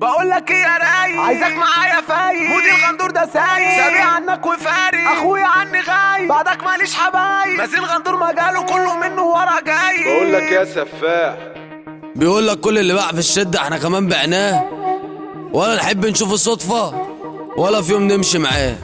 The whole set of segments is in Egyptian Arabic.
بقول لك ايه يا رايق عايزك معايا فايق مودي الغندور ده سايق سابق عنك وفارق اخويا عني غايب بعدك ماليش حبايب مازين غندور مجاله كله منه ورا جاي بقول لك يا سفاح بيقول لك كل اللي باع في الشدة احنا كمان بعناه ولا نحب نشوفه صدفة ولا في يوم نمشي معاه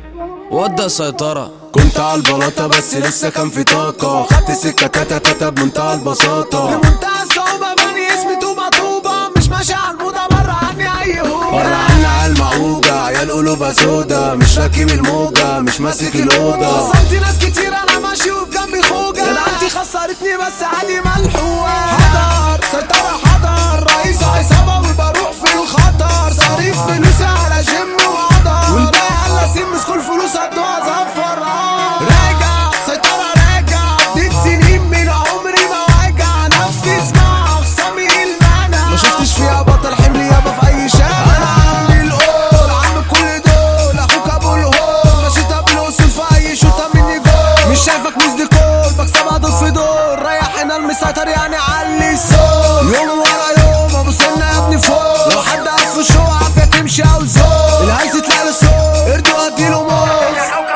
ودى السيطرة كنت على البلاطة بس لسه كان في طاقة خدت سكة تاتا تاتا بمنتهى البساطة بمنتهى الصعوبة بني اسمي توبة طوبة مش ماشي على الموضة بره عني اي هوبة ورا عنا على المعوجة عيال قلوبها سودا مش راكب الموجة مش ماسك الأوضة خسرت ناس كتير انا ماشي وفي جنبي خوجة جدعنتي خسرتني بس عادي ملحوقة حضر سيطرة حضر رئيس عصابة وبروح في الخطر صريف فلوسي على جيم وقدر والباقي على سيم مسكول فلوس ادوها زفر آه. راجع سيطرة راجع اديت سنين من عمري ما واجع نفذ مع اخصامي المعنى ما شفتش فيها بطل حمل يابا في اي شارع انا عندي القول عم كل دول اخوك ابو الهول مشيت بالاصول في اي شوطه مني جول مش شايفك مش ديكور بكسبها دور في دور رايح هنا المسيطر يعني علي الصوت يوم ورا يوم ابو سنه يا ابني فوق لو حد قف في الشو عافيه تمشي او زور الهلس يطلع له صوت اردوا اديله موت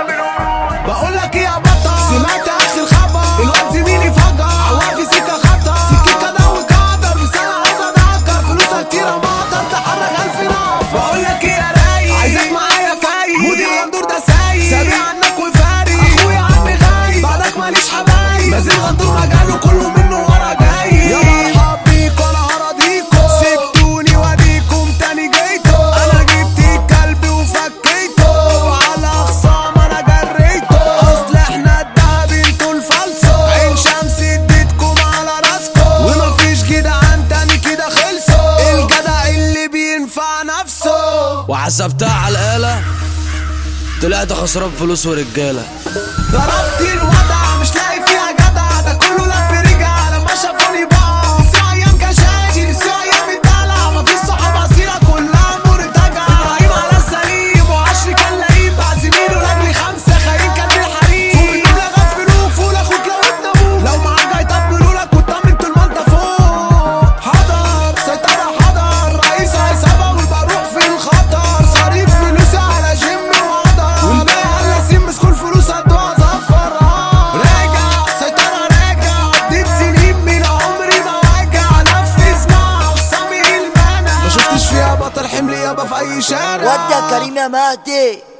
بقول لك ايه يا بطل سمعت اخر خبر الواد زميلي فجر عوافي سكه خطر سكيكه ده وقدر رساله عايزه اتذكر فلوسها كتيره مقدر تحرك الف نفر بقول لك ايه يا رايق عايزك معايا فايق مودي الغندور ده سايق سابق عنك وفارق اخويا عني غايب بعدك ماليش حبايب مازال غندور مجاله كله منه ورا جاي يا مرحب بيك وانا هراضيكوا سبتوني واديكم تاني جيتوا انا جبت الكلب وفكيته وعلى اخصام انا جريته اصل احنا الدهب انتوا الفلسو عين شمس اديتكم على راسكم ومفيش جدعان تاني كده خلصوا الجدع اللي بينفع نفسه وحسبتها على الآلة طلعت خسران فلوس ورجالة ضربت الوضع مش لاقي فيها جدع ده كله لف رجع لما شافوني بقى لسه ايام كشاشي لسه ايام الدلع مفيش صحاب اصيله كلها مرتجعه ابراهيم على السليم وعشري كان لئيم بعد زميله لاجلي خمسه خاين كان بالحريم فوق النوم غفلوك فول اخوك لو ابن ابوك لو معاك هيطبلوا لك قدام طول ما انت فوق حضر سيطره حضر رئيس عصابه وبروح في الخطر صريف فلوسي على جيم وقدر والباقي على سيم مسكول فلوس ادوها زفر آه. راجع سيطره راجع اديت سنين من عمري ما واجع نفذ مع اخصامي المنع ما شفتش فيها بطل حمل يابا في اي شارع ودي يا كريم يا مهدي